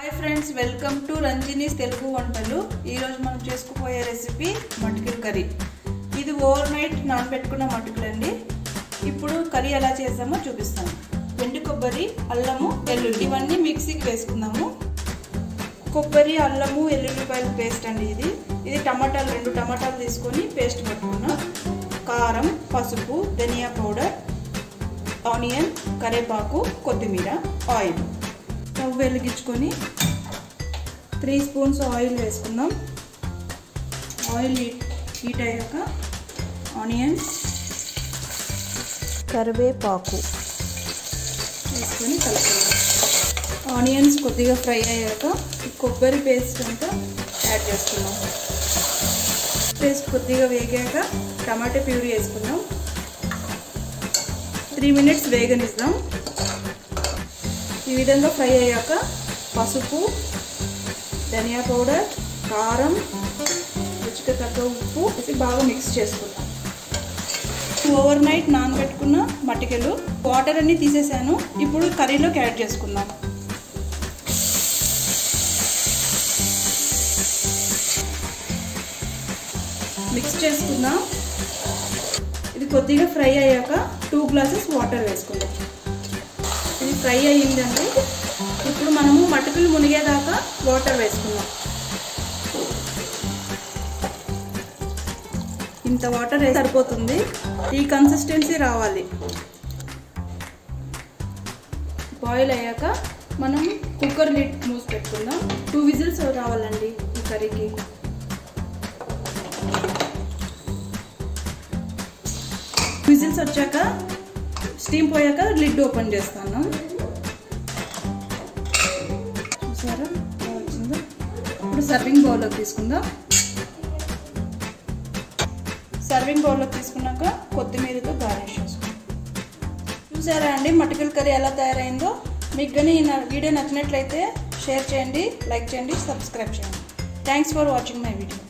hi friends welcome to Ranjini's Telugu వంటలు ఈరోజు మనం చేసుకుపోయే రెసిపీ మటుకుల కర్రీ ఇది ఓవర్ నైట్ నానబెట్టుకున్న మటుకులు అండి ఇప్పుడు కర్రీ ఎలా చేస్తామో చూపిస్తాను ఎండు కొబ్బరి అల్లము వెల్లుల్లి ఇవన్నీ మిక్సీకి వేసుకుందాము కొబ్బరి అల్లము ఎల్లుల్లిపాయల పేస్ట్ అండి ఇది ఇది టమాటాలు రెండు టమాటాలు తీసుకొని పేస్ట్ పెట్టుకున్నాం కారం పసుపు ధనియా పౌడర్ ఆనియన్ కరేపాకు కొత్తిమీర ఆయిల్ స్టవ్ వెలిగించుకొని త్రీ స్పూన్స్ ఆయిల్ వేసుకుందాం ఆయిల్ హీట్ అయ్యాక ఆనియన్స్ కరివేపాకు వేసుకొని కలుపుకుందాం ఆనియన్స్ కొద్దిగా ఫ్రై అయ్యాక కొబ్బరి పేస్ట్ అంతా యాడ్ చేసుకుందాం పేస్ట్ కొద్దిగా వేగాక టమాటా ప్యూరీ వేసుకుందాం త్రీ మినిట్స్ వేగనిద్దాం ఈ విధంగా ఫ్రై అయ్యాక పసుపు ధనియా పౌడర్ కారం రుచికి తగ్గ ఉప్పు వేసి బాగా మిక్స్ చేసుకుందాం ఓవర్ నైట్ నానబెట్టుకున్న మట్టికలు వాటర్ అన్ని తీసేసాను ఇప్పుడు కర్రీలోకి యాడ్ చేసుకుందాం మిక్స్ చేసుకుందాం ఇది కొద్దిగా ఫ్రై అయ్యాక టూ గ్లాసెస్ వాటర్ వేసుకుందాం ఇది ఫ్రై అయ్యిందండి ఇప్పుడు మనము మటుకులు మునిగేదాకా వాటర్ వేసుకుందాం ఇంత వాటర్ వేసి సరిపోతుంది ఈ కన్సిస్టెన్సీ రావాలి బాయిల్ అయ్యాక మనం కుక్కర్ లిడ్ మూసి పెట్టుకుందాం టూ విజిల్స్ రావాలండి ఈ కర్రీకి విజిల్స్ వచ్చాక స్టీమ్ పోయాక లిడ్ ఓపెన్ చేస్తాను చూసారా వచ్చిందో ఇప్పుడు సర్వింగ్ బౌల్లోకి తీసుకుందాం సర్వింగ్ బౌల్లోకి తీసుకున్నాక కొత్తిమీరతో గార్నిష్ చేసుకుందాం చూసారా అండి మటకల్ కర్రీ ఎలా తయారైందో మీకు కానీ నా వీడియో నచ్చినట్లయితే షేర్ చేయండి లైక్ చేయండి సబ్స్క్రైబ్ చేయండి thanks for watching my video